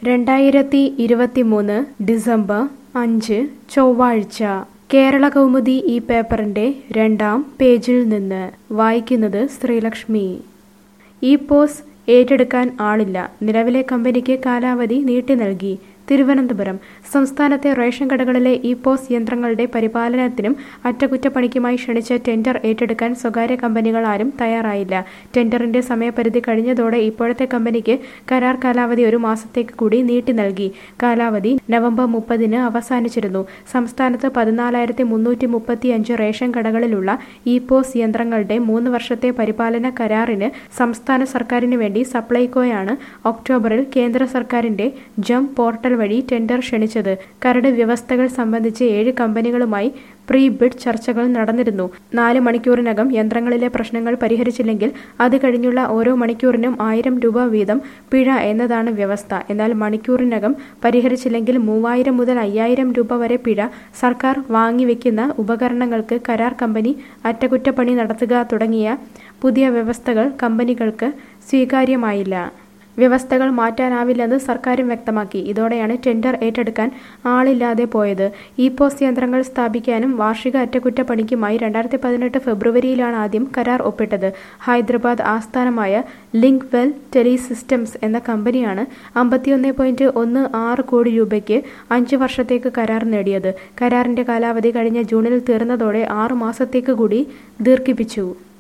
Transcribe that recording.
രണ്ടായിരത്തി ഇരുപത്തിമൂന്ന് ഡിസംബർ അഞ്ച് ചൊവ്വാഴ്ച കേരള കൗമുദി ഈ പേപ്പറിന്റെ രണ്ടാം പേജിൽ നിന്ന് വായിക്കുന്നത് ശ്രീലക്ഷ്മി ഈ പോസ് ഏറ്റെടുക്കാൻ ആളില്ല നിലവിലെ കമ്പനിക്ക് കാലാവധി നീട്ടി നൽകി തിരുവനന്തപുരം സംസ്ഥാനത്തെ റേഷൻ കടകളിലെ ഇ പോസ് യന്ത്രങ്ങളുടെ പരിപാലനത്തിനും അറ്റകുറ്റപ്പണിക്കുമായി ക്ഷണിച്ച ടെൻഡർ ഏറ്റെടുക്കാൻ സ്വകാര്യ കമ്പനികൾ ആരും തയ്യാറായില്ല ടെൻഡറിന്റെ സമയപരിധി കഴിഞ്ഞതോടെ ഇപ്പോഴത്തെ കമ്പനിക്ക് കരാർ കാലാവധി ഒരു മാസത്തേക്ക് കൂടി നീട്ടി നൽകി കാലാവധി നവംബർ മുപ്പതിന് അവസാനിച്ചിരുന്നു സംസ്ഥാനത്ത് പതിനാലായിരത്തി മുന്നൂറ്റി മുപ്പത്തി അഞ്ച് റേഷൻ കടകളിലുള്ള ഇ പോസ് യന്ത്രങ്ങളുടെ മൂന്ന് വർഷത്തെ പരിപാലന കരാറിന് സംസ്ഥാന സർക്കാരിന് വേണ്ടി സപ്ലൈകോയാണ് ഒക്ടോബറിൽ കേന്ദ്ര സർക്കാരിന്റെ ജം പോർട്ടൽ വഴി ടെൻഡർ ക്ഷണിച്ചത് കരട് വ്യവസ്ഥകൾ സംബന്ധിച്ച് ഏഴ് കമ്പനികളുമായി പ്രീ ബിഡ് ചർച്ചകൾ നടന്നിരുന്നു നാല് മണിക്കൂറിനകം യന്ത്രങ്ങളിലെ പ്രശ്നങ്ങൾ പരിഹരിച്ചില്ലെങ്കിൽ അത് കഴിഞ്ഞുള്ള ഓരോ മണിക്കൂറിനും ആയിരം രൂപ വീതം പിഴ എന്നതാണ് വ്യവസ്ഥ എന്നാൽ മണിക്കൂറിനകം പരിഹരിച്ചില്ലെങ്കിൽ മൂവായിരം മുതൽ അയ്യായിരം രൂപ വരെ പിഴ സർക്കാർ വാങ്ങിവെക്കുന്ന ഉപകരണങ്ങൾക്ക് കരാർ കമ്പനി അറ്റകുറ്റപ്പണി നടത്തുക തുടങ്ങിയ പുതിയ വ്യവസ്ഥകൾ കമ്പനികൾക്ക് സ്വീകാര്യമായില്ല വ്യവസ്ഥകൾ മാറ്റാനാവില്ലെന്ന് സർക്കാരും വ്യക്തമാക്കി ഇതോടെയാണ് ടെൻഡർ ഏറ്റെടുക്കാൻ ആളില്ലാതെ പോയത് ഇ പോസ് യന്ത്രങ്ങൾ സ്ഥാപിക്കാനും വാർഷിക അറ്റകുറ്റപ്പണിക്കുമായി രണ്ടായിരത്തി പതിനെട്ട് ഫെബ്രുവരിയിലാണ് ആദ്യം കരാർ ഒപ്പിട്ടത് ഹൈദരാബാദ് ആസ്ഥാനമായ ലിങ്ക് വെൽ ടെലിസിസ്റ്റംസ് എന്ന കമ്പനിയാണ് അമ്പത്തിയൊന്ന് പോയിന്റ് ഒന്ന് ആറ് കോടി രൂപയ്ക്ക് അഞ്ച് വർഷത്തേക്ക് കരാർ നേടിയത് കരാറിന്റെ കാലാവധി കഴിഞ്ഞ ജൂണിൽ തീർന്നതോടെ ആറു മാസത്തേക്ക് കൂടി ദീർഘിപ്പിച്ചു